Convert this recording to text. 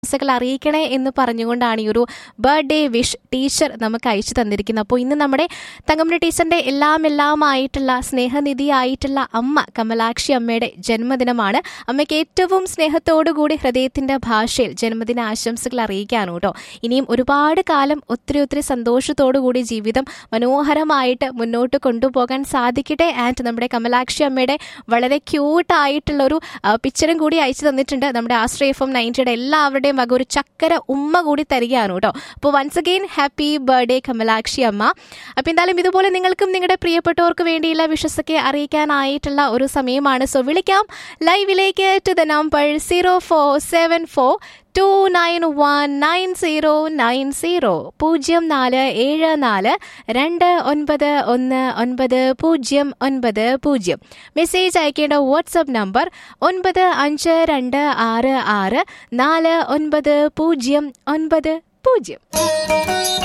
ആശംസകൾ അറിയിക്കണേ എന്ന് പറഞ്ഞുകൊണ്ടാണ് ഈ ഒരു ബർത്ത്ഡേ വിഷ് ടീച്ചർ നമുക്ക് അയച്ചു തന്നിരിക്കുന്നത് അപ്പോൾ ഇന്ന് നമ്മുടെ തങ്കമണി ടീച്ചറിന്റെ എല്ലാം എല്ലാമായിട്ടുള്ള സ്നേഹനിധിയായിട്ടുള്ള അമ്മ കമലാക്ഷി അമ്മയുടെ ജന്മദിനമാണ് അമ്മയ്ക്ക് ഏറ്റവും സ്നേഹത്തോടുകൂടി ഹൃദയത്തിന്റെ ഭാഷയിൽ ജന്മദിന ആശംസകൾ അറിയിക്കാനും കേട്ടോ ഇനിയും ഒരുപാട് കാലം ഒത്തിരി ഒത്തിരി സന്തോഷത്തോടുകൂടി ജീവിതം മനോഹരമായിട്ട് മുന്നോട്ട് കൊണ്ടുപോകാൻ സാധിക്കട്ടെ ആൻഡ് നമ്മുടെ കമലാക്ഷി അമ്മയുടെ വളരെ ക്യൂട്ടായിട്ടുള്ള ഒരു പിക്ചറും കൂടി അയച്ചു തന്നിട്ടുണ്ട് നമ്മുടെ ആശ്രയ എഫ് എം നയൻറ്റിയുടെ എല്ലാവരുടെയും വക ഒരു ചക്കര ഉമ്മ കൂടി തരികയാണ് കേട്ടോ അപ്പോൾ once again happy birthday Kamalakshi അമ്മ അപ്പോൾ എന്തായാലും ഇതുപോലെ നിങ്ങൾക്കും നിങ്ങളുടെ പ്രിയപ്പെട്ടവർക്ക് വേണ്ടിയുള്ള വിശ്വസൊക്കെ അറിയിക്കാനായിട്ടുള്ള ഒരു സമയമാണ് സോ വിളിക്കാം ലൈവിലേക്ക് to the number zero four seven four two nine one nine zero nine zero പൂജ്യം നാല് ഏഴ് നാല് രണ്ട് ഒൻപത് ഒന്ന് ഒൻപത് പൂജ്യം ഒൻപത് പൂജ്യം മെസ്സേജ് അയക്കേണ്ട വാട്സപ്പ് നമ്പർ ഒൻപത് അഞ്ച് രണ്ട് ആറ് ആറ് നാല് ഒൻപത് പൂജ്യം ഒൻപത് പൂജ്യം